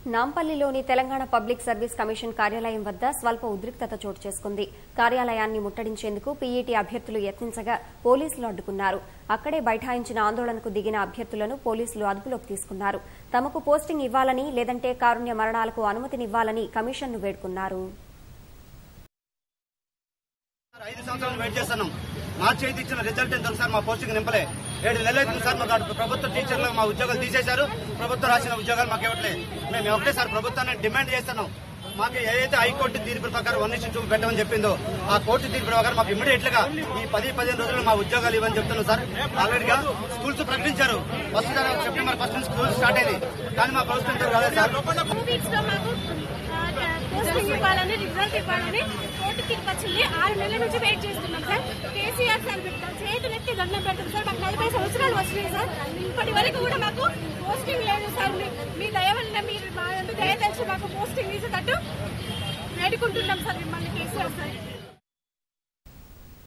నాంపల్లిలోని Telangana public service commission కార్యాలయం వద్ద స్వల్ప ఉద్రిక్తత చోటు చేసుకుంది కార్యాలయాన్ని ముట్టడించేందుకు పీఈటీ అభ్యర్థులు యత్నించగా పోలీసులు అడ్డుకున్నారు అక్కడే బైఠాయించిన ఆందోళనకు దిగిన అభ్యర్థులను పోలీసులు అదుపులోకి తీసుకున్నారు తమకు పోస్టింగ్ ఇవ్వాలని లేదంటే కారుణ్య మరణాలకు అనుమతినివ్వాలని కమిషన్ను వేడుకున్నారు సార్, ఐదు సంవత్సరాలు వెయిట్ చేస్తున్నాం మార్చి ఐదు ఇచ్చిన రిజల్ట్ ఎంత సార్ మా పోస్టింగ్ నింపలే ఏడు నెలలు అవుతుంది సార్ మాకు అటు ప్రభుత్వ టీచర్లు మా ఉద్యోగాలు తీసేశారు ప్రభుత్వం రాసిన ఉద్యోగాలు మాకు ఇవ్వట్లేదు మేము ఒకటే సార్ ప్రభుత్వాన్ని డిమాండ్ చేస్తున్నాం మాకు ఏదైతే హైకోర్టు తీర్పు ప్రకారం వన్ ఇష్యూ టూ పెట్టమని చెప్పిందో ఆ కోర్టు తీర్పు ప్రకారం మాకు ఇమీడియట్ గా ఈ పది పదిహేను రోజులు మా ఉద్యోగాలు ఇవ్వని చెప్తున్నాం సార్ ఆల్రెడీగా స్కూల్స్ ప్రకటించారు ఫస్ట్ సెప్టెంబర్ ఫస్ట్ నుంచి స్కూల్ స్టార్ట్ అయింది కానీ మా ప్రభుత్వం ఇంటర్ కాలేదు సార్ టూ వీక్స్ లో మాకు ఆ, పోస్టింగ్ ఇవ్వాలని రిజల్ట్ ఇవ్వాలని కోర్టు తీర్పు వచ్చింది ఆరు నెలల నుంచి వెయిట్ చేస్తున్నాం సార్ కేసీఆర్ సార్ పెడతాం చేతులు ఎత్తి దండం పెడతాం సార్ మాకు నలభై సంవత్సరాలు వచ్చినాయి సార్ ఇప్పటి వరకు కూడా మాకు పోస్టింగ్ లేదు సార్ మీ- మీ దయ వల్ల మీరు మా దయ తెలిసి మాకు పోస్టింగ్ ఇచ్చేటట్టు వేడుకుంటున్నాం సార్ మిమ్మల్ని కేసీఆర్ సార్